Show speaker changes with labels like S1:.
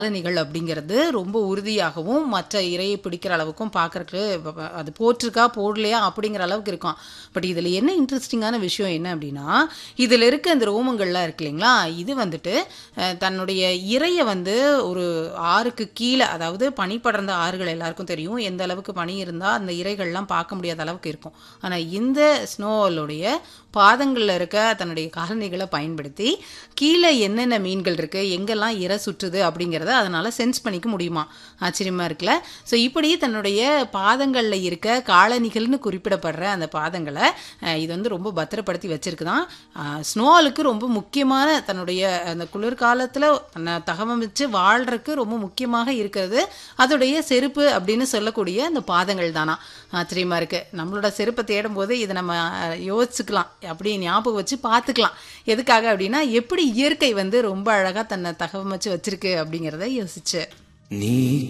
S1: காலணிகள் அப்படிங்கிறது ரொம்ப உறுதியாகவும் மற்ற இரையை பிடிக்கிற அளவுக்கும் பார்க்கறக்கு ப- ப- அது போட்டிருக்கா போடலையா அப்படிங்கிற அளவுக்கு இருக்கும் பட் இதில் என்ன இன்ட்ரெஸ்டிங்கான விஷயம் என்ன அப்படின்னா இதில் இருக்க இந்த ரோமங்கள்லாம் இருக்கு இல்லைங்களா இது வந்துட்டு அஹ், தன்னுடைய இரையை வந்து ஒரு ஆறுக்கு கீழே அதாவது பனி படர்ந்த ஆறுகள் எல்லாருக்கும் தெரியும் எந்த அளவுக்கு பனி இருந்தால் அந்த இரைகள்லாம் பார்க்க முடியாத அளவுக்கு இருக்கும் ஆனால் இந்த ஸ்னோவலுடைய பாதங்களில் இருக்க தன்னுடைய காலணிகளை பயன்படுத்தி கீழே என்னென்ன மீன்கள் இருக்கு எங்கெல்லாம் இரை சுற்றுது அப்படிங்கிறத அதனால சென்ஸ் பண்ணிக்க முடியுமா ஆச்சரியமா இருக்குல்ல ஸோ இப்படி தன்னுடைய பாதங்களில் இருக்க காலணிகள்னு குறிப்பிடப்படுற அந்த பாதங்களை அஹ், இது வந்து ரொம்ப பத்திரப்படுத்தி வச்சிருக்குதான் ஸ்னோவாலுக்கு ரொம்ப முக்கியமான தன்னுடைய அந்த குளிர்காலத்தில் தன்னை தகவமைச்சு வாழ்றதுக்கு ரொம்ப முக்கியமாக இருக்கிறது அதோடைய செருப்பு அப்படின்னு சொல்லக்கூடிய அந்த பாதங்கள் தானா ஆச்சரியமா இருக்கு நம்மளோட செருப்பை தேடும் போது இதை நம்ம அஹ், யோசிச்சுக்கலாம் அப்படி ஞாபகம் வச்சு பார்த்துக்கலாம் எதுக்காக அப்படின்னா எப்படி இயற்கை வந்து ரொம்ப அழகா தன்னை தகவமைச்சு வச்சிருக்கு அப்படிங்கிறத யோசிச்சு
S2: நீ